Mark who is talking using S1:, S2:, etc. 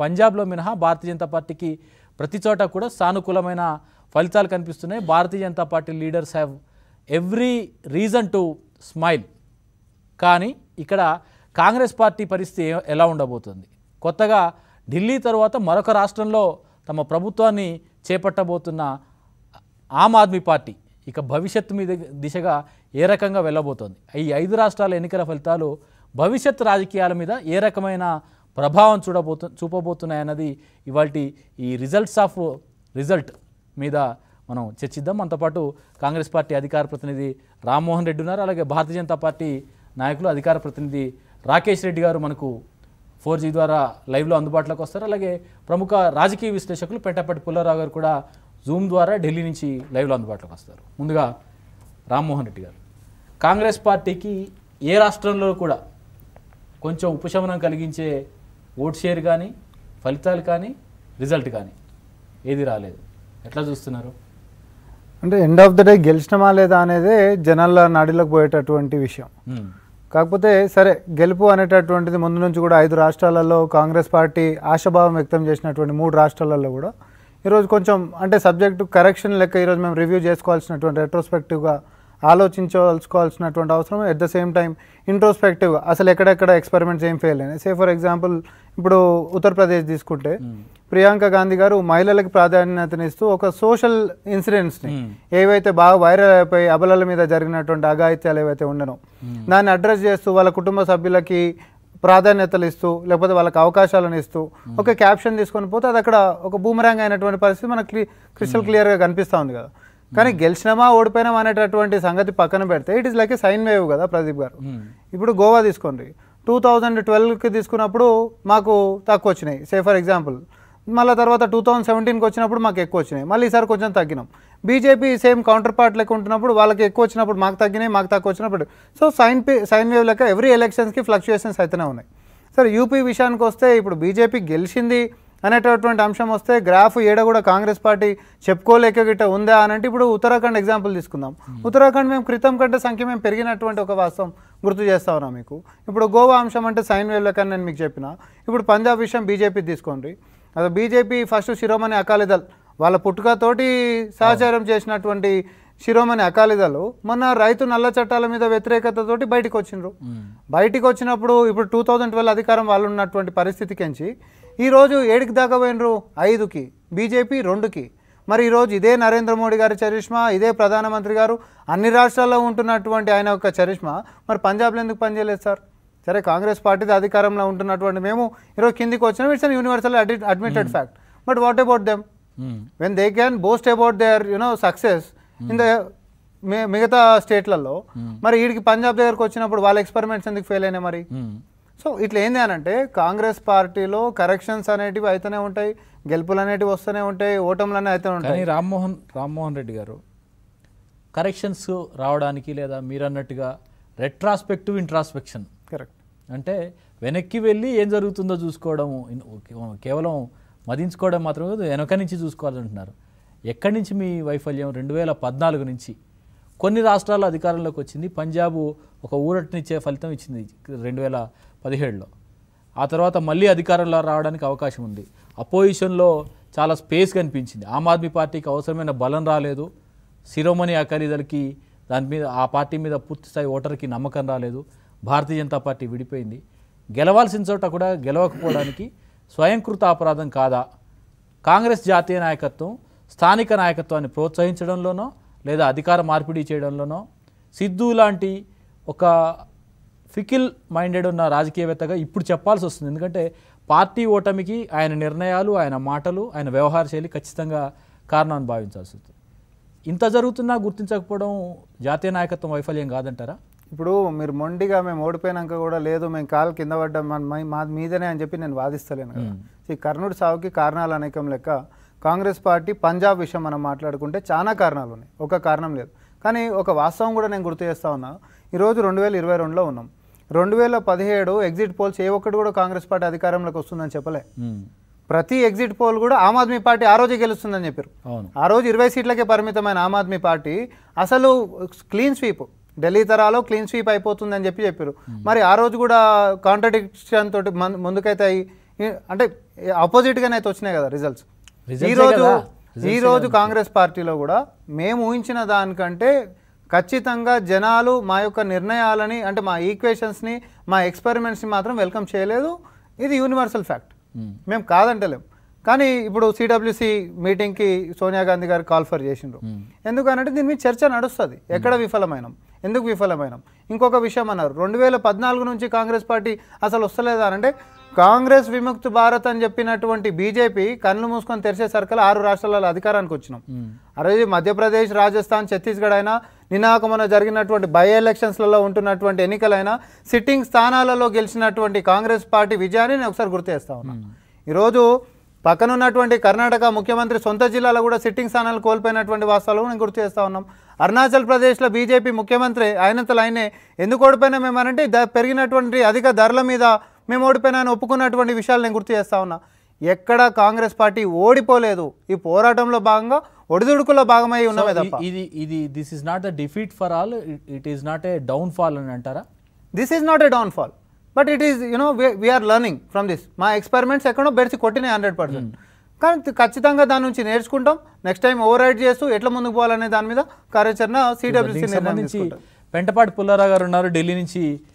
S1: పంజాబ్లో మినహా భారతీయ జనతా పార్టీకి ప్రతి చోట కూడా సానుకూలమైన ఫలితాలు కనిపిస్తున్నాయి Bharatiya Janata Party leaders have every reason to smile కానీ ఇక్కడ కాంగ్రెస్ పార్టీ పరిస్థితి ఏ- ఎలా ఉండబోతుంది కొత్తగా ఢిల్లీ తరువాత మరొక రాష్ట్రంలో తమ ప్రభుత్వాన్ని చేపట్టబోతున్న ఆమ్ ఆద్మీ పార్టీ ఇక భవిష్యత్తు మీద దిశగా ఏ రకంగా వెళ్ళబోతోంది ఈ ఐదు రాష్ట్రాల ఎన్నికల ఫలితాలు భవిష్యత్ రాజకీయాల మీద ఏ రకమైన ప్రభావం చూడబోతు చూపబోతున్నాయన్నది ఇవాళ ఈ రిజల్ట్స్ ఆఫ్ రిజల్ట్ మీద మనం చర్చిద్దాం మనతో పాటు కాంగ్రెస్ పార్టీ అధికార ప్రతినిధి రామ్మోహన్ రెడ్డి ఉన్నారు అలాగే భారతీయ జనతా పార్టీ నాయకులు అధికార ప్రతినిధి రాకేష్ రెడ్డి గారు మనకు ఫోర్ జీ ద్వారా లైవ్లో అందుబాటులోకి వస్తారు అలాగే ప్రముఖ రాజకీయ విశ్లేషకులు పెంటపట్టి పుల్లారావు గారు కూడా జూమ్ ద్వారా ఢిల్లీ నుంచి లైవ్లో అందుబాటులోకి వస్తారు ముందుగా రామ్మోహన్ రెడ్డి గారు కాంగ్రెస్ పార్టీకి ఏ రాష్ట్రంలో కూడా కొంచెం ఉపశమనం కలిగించే ఓట్ షేర్ కానీ ఫలితాలు కానీ రిజల్ట్ కానీ ఏది రాలేదు ఎట్లా చూస్తున్నారు
S2: అంటే ఎండ్ ఆఫ్ ద డే గెలిచినమా లేదా అనేదే జనాల నాడిలోకి పోయేటటువంటి విషయం
S1: మ్మ్.
S2: కాకపోతే సరే గెలుపు అనేటటువంటిది ముందు నుంచి కూడా ఐదు రాష్ట్రాలలో కాంగ్రెస్ పార్టీ ఆశాభావం వ్యక్తం చేసినటువంటి మూడు రాష్ట్రాలలో కూడా ఈరోజు కొంచెం అంటే సబ్జెక్టు కరెక్షన్ లెక్క ఈరోజు మేము రివ్యూ చేసుకోవాల్సినటువంటి రెట్రోస్పెక్టివ్గా ఆలోచించుకోవాల్సినటువంటి అవసరం ఎట్ ద సేమ్ టైం ఇంట్రోస్పెక్టివ్గా అసలు ఎక్కడెక్కడ ఎక్స్పెరిమెంట్స్ ఏం ఫెయిల్ అయినాయి సే ఫర్ ఎగ్జాంపుల్ ఇప్పుడు ఉత్తరప్రదేశ్ తీసుకుంటే ప్రియాంక గాంధీ గారు మహిళలకు ప్రాధాన్యతనిస్తూ ఒక సోషల్ ఇన్సిడెంట్స్ని
S1: మ్మ్.
S2: ఏవైతే బాగా వైరల్ అయిపోయి అబలల మీద జరిగినటువంటి అఘాయిత్యాలు ఏవైతే ఉండనో దాన్ని అడ్రస్ చేస్తూ వాళ్ళ కుటుంబ సభ్యులకి ప్రాధాన్యతలు ఇస్తూ లేకపోతే వాళ్ళకి అవకాశాలను ఇస్తూ ఒక క్యాప్షన్ తీసుకొని పోతే అది అక్కడ ఒక బూమరాంగ్ అయినటువంటి పరిస్థితి మనకు క్లీ క్రిస్టల్ క్లియర్గా కనిపిస్తూ ఉంది కదా కానీ గెలిచినామా ఓడిపోయినామా అనేటటువంటి సంగతి పక్కన పెడితే it is like a sine wave కదా ప్రదీప్ గారు
S1: మ్మ్.
S2: ఇప్పుడు గోవా తీసుకోండి టూ థౌజండ్ ట్వెల్వ్కి తీసుకున్నప్పుడు మాకు తక్కువ వచ్చినాయి సే ఫర్ ఎగ్జాంపుల్ మళ్ళీ తర్వాత టూ థౌజండ్ సెవెంటీన్కి వచ్చినప్పుడు మాకు ఎక్కువ వచ్చినాయి మళ్ళీ ఈసారి కొంచెం తగ్గినాం బీజేపీ సేమ్ కౌంటర్ పార్ట్ లెక్క ఉంటున్నప్పుడు వాళ్ళకి ఎక్కువ వచ్చినప్పుడు మాకు తగ్గినాయి మాకు తక్కువ వచ్చినప్పుడు సో సైన్ పే సైన్ వేవ్ లెక్క ఎవ్రీ ఎలక్షన్స్కి ఫ్లక్చుయేషన్స్ అయితేనే ఉన్నాయి సరే యూపీ విషయానికి వస్తే ఇప్పుడు బీజేపీ గెలిచింది అనేటటువంటి అంశం వస్తే గ్రాఫ్ ఏడ కూడా కాంగ్రెస్ పార్టీ చెప్పుకోలేక గిట్ట ఉందా అని అంటే ఇప్పుడు ఉత్తరాఖండ్ ఎగ్జాంపుల్ తీసుకుందాం ఉత్తరాఖండ్ మేము క్రితం కంటే సంఖ్య మేము పెరిగినటువంటి ఒక వాస్తవం గుర్తు చేస్తా ఉన్నా మీకు ఇప్పుడు గోవా అంశం అంటే సైన్ వేవ్ లెక్క నేను మీకు చెప్పిన ఇప్పుడు పంజాబ్ విషయం బీజేపీ తీసుకోండి అది బీజేపీ ఫస్ట్ శిరోమణి అకాలీదళ్ వాళ్ళ పుట్టుకతోటి సహచారం చేసినటువంటి శిరోమణి అకాలీదళ్ మొన్న రైతు నల్ల చట్టాల మీద వ్యతిరేకతతోటి బయటకు వచ్చిండ్రు
S1: మ్మ్.
S2: బయటికి వచ్చినప్పుడు ఇప్పుడు టూ థౌజండ్ ట్వెల్వ్ అధికారం వాళ్ళు ఉన్నటువంటి పరిస్థితికించి ఈరోజు ఏడుకి దాకా పోయినరు ఐదుకి బీజేపీ రెండుకి మరి ఈరోజు ఇదే నరేంద్ర మోడీ గారి చరిష్మా ఇదే ప్రధానమంత్రి గారు అన్ని రాష్ట్రాల్లో ఉంటున్నటువంటి ఆయన యొక్క చరిష్మా మరి పంజాబ్లో ఎందుకు పనిచేయలేదు సార్ సరే కాంగ్రెస్ పార్టీది అధికారంలో ఉంటున్నటువంటి మేము ఈరోజు కిందికి వచ్చినాం it's an universal admitted fact but what about them
S1: hmm.
S2: When they can boast about their you know success in the మిగతా స్టేట్లలో మరి వీడికి పంజాబ్ దగ్గరకు వచ్చినప్పుడు వాళ్ళ ఎక్స్పెరిమెంట్స్ ఎందుకు ఫెయిల్ అయినాయి మరి
S1: మ్మ్.
S2: సో ఇట్లా ఏంది అని అంటే కాంగ్రెస్ పార్టీలో కరెక్షన్స్ అనేటివి అయితేనే ఉంటాయి గెలుపులు అనేటివి వస్తూనే ఉంటాయి ఓటములు అనేవి అయితే
S1: కానీ
S2: ఉంటాయి
S1: రామ్మోహన్ రామ్మోహన్ రెడ్డి గారు కరెక్షన్స్ రావడానికి లేదా మీరు అన్నట్టుగా రెట్రాస్పెక్టివ్ ఇంట్రాస్పెక్షన్
S2: కరెక్ట్
S1: అంటే వెనక్కి వెళ్ళి ఏం జరుగుతుందో చూసుకోవడం ఇన్- కే- కేవలం మదించుకోవడం మాత్రమే కాదు వెనక నుంచి చూసుకోవాలంటున్నారు ఎక్కడి నుంచి మీ వైఫల్యం రెండు వేల పద్నాలుగు నుంచి కొన్ని రాష్ట్రాల అధికారంలోకి వచ్చింది పంజాబ్ ఒక ఊరటనిచ్చే ఫలితం ఇచ్చింది రెండు వేల పదిహేడులో ఆ తర్వాత మళ్ళీ అధికారంలో రావడానికి అవకాశం ఉంది అపోజిషన్లో చాలా స్పేస్ కనిపించింది ఆమ్ ఆద్మీ పార్టీకి అవసరమైన బలం రాలేదు శిరోమణి అకాలీదళకి దాని మీద ఆ పార్టీ మీద పూర్తి స్థాయి ఓటర్కి నమ్మకం రాలేదు భారతీయ జనతా పార్టీ విడిపోయింది గెలవాల్సిన చోట కూడా గెలవకపోవడానికి స్వయంకృత అపరాధం కాదా కాంగ్రెస్ జాతీయ నాయకత్వం స్థానిక నాయకత్వాన్ని ప్రోత్సహించడంలోనో లేదా అధికార మార్పిడి చేయడంలోనో సిద్ధు లాంటి ఒక ఫికిల్ మైండెడ్ ఉన్న రాజకీయవేత్తగా ఇప్పుడు చెప్పాల్సి వస్తుంది ఎందుకంటే పార్టీ ఓటమికి ఆయన నిర్ణయాలు ఆయన మాటలు ఆయన వ్యవహార శైలి ఖచ్చితంగా కారణం అని భావించాల్సి వస్తుంది ఇంత జరుగుతున్నా గుర్తించకపోవడం జాతీయ నాయకత్వం వైఫల్యం కాదంటారా
S2: ఇప్పుడు మీరు మొండిగా మేము ఓడిపోయినాక కూడా లేదు మేము కాలు కింద పడ్డాం మన- మై- మా మీదనే అని చెప్పి నేను వాదిస్తలేను కదా ఈ కర్ణుడి సావుకి కారణాలు అనేకం లెక్క కాంగ్రెస్ పార్టీ పంజాబ్ విషయం మనం మాట్లాడుకుంటే చాలా కారణాలు ఉన్నాయి ఒక కారణం లేదు కానీ ఒక వాస్తవం కూడా నేను గుర్తు చేస్తా ఉన్నా ఈరోజు రెండు వేల ఇరవై రెండులో ఉన్నాం రెండు వేల పదిహేడు ఎగ్జిట్ పోల్స్ ఏ ఒక్కటి కూడా కాంగ్రెస్ పార్టీ అధికారంలోకి వస్తుందని చెప్పలే
S1: ఉమ్,
S2: ప్రతి ఎగ్జిట్ పోల్ కూడా ఆమ్ ఆద్మీ పార్టీ ఆ రోజే గెలుస్తుందని చెప్పారు
S1: అవును
S2: ఆ రోజు ఇరవై సీట్లకే పరిమితమైన ఆమ్ ఆద్మీ పార్టీ అసలు క్లీన్ స్వీప్ ఢిల్లీ తరాలో క్లీన్ స్వీప్ అయిపోతుందని చెప్పి చెప్పారు మరి ఆ రోజు కూడా కాంట్రడిక్షన్ తోటి మన్- ముందుకైతే అయి- ఈ- అంటే ఆపోజిట్గానే అయితే వచ్చినాయి కదా రిజల్ట్స్
S1: Results ఏ
S2: ఈరోజు
S1: కదా.
S2: ఈరోజు కాంగ్రెస్ పార్టీలో కూడా మేము ఊహించిన దానికంటే ఖచ్చితంగా జనాలు మా యొక్క నిర్ణయాలని అంటే మా ఈక్వేషన్స్ని మా ఎక్స్పెరిమెంట్స్ని మాత్రం వెల్కమ్ చేయలేదు ఇది యూనివర్సల్ ఫ్యాక్ట్ మేము కాదంటలేం కానీ ఇప్పుడు సిడబ్ల్యూసి మీటింగ్కి సోనియా గాంధీ గారు కాల్ ఫర్ చేసిండ్రు ఎందుకనంటే దీని మీద చర్చ నడుస్తుంది ఎక్కడ విఫలమైనాం ఎందుకు విఫలమైనాం ఇంకొక విషయం అన్నారు రెండు వేల పద్నాలుగు నుంచి కాంగ్రెస్ పార్టీ అసలు వస్తలేదా అంటే కాంగ్రెస్ విముక్తి భారత్ అని చెప్పినటువంటి బీజేపీ కళ్ళు మూసుకొని తెరిచే సర్కల్ ఆరు రాష్ట్రాలలో అధికారానికి వచ్చినాం అరే మధ్యప్రదేశ్ రాజస్థాన్ ఛత్తీస్గఢ్ అయినా నినాక మొన్న జరిగినటువంటి బై ఎలక్షన్స్లలో ఉంటున్నటువంటి ఎన్నికలైనా సిట్టింగ్ స్థానాలలో గెలిచినటువంటి కాంగ్రెస్ పార్టీ విజయాన్ని నేను ఒకసారి గుర్తు చేస్తా ఉన్నా ఈరోజు పక్కన ఉన్నటువంటి కర్ణాటక ముఖ్యమంత్రి సొంత జిల్లాలో కూడా సిట్టింగ్ స్థానాలు కోల్పోయినటువంటి వాస్తవాలు నేను గుర్తు చేస్తా ఉన్నాం అరుణాచల్ ప్రదేశ్లో బీజేపీ ముఖ్యమంత్రి అయినంతలో ఆయనే ఎందుకు ఓడిపోయినా మేమనంటే ద- పెరిగినటువంటి అధిక ధరల మీద మేము ఓడిపోయినా ఒప్పుకున్నటువంటి విషయాలు నేను గుర్తు చేస్తా ఉన్నా ఎక్కడ కాంగ్రెస్ పార్టీ ఓడిపోలేదు ఈ పోరాటంలో భాగంగా ఒడిదుడుకులో భాగమై ఉన్నవే తప్ప
S1: ఇది ఇది this is not the defeat for all it is not a downfall అని అంటారా
S2: this is not a downfall but it is you know we are learning from this మా ఎక్స్పెరిమెంట్స్ ఎక్కడో బెడిసి కొట్టినాయి హండ్రెడ్ పర్సెంట్ కానీ తి- ఖచ్చితంగా దాని నుంచి నేర్చుకుంటాం నెక్స్ట్ టైం ఓవర్ రైడ్ చేస్తూ ఎట్లా ముందుకు పోవాలనే దాని మీద కార్యాచరణ సిడబ్ల్యూసీ
S1: దీనికి
S2: నిర్ణయం
S1: సంబంధించి
S2: తీసుకుంటాం
S1: పెంటపాటి పుల్లారావు గారు ఉన్నారు ఢిల్లీ నుంచి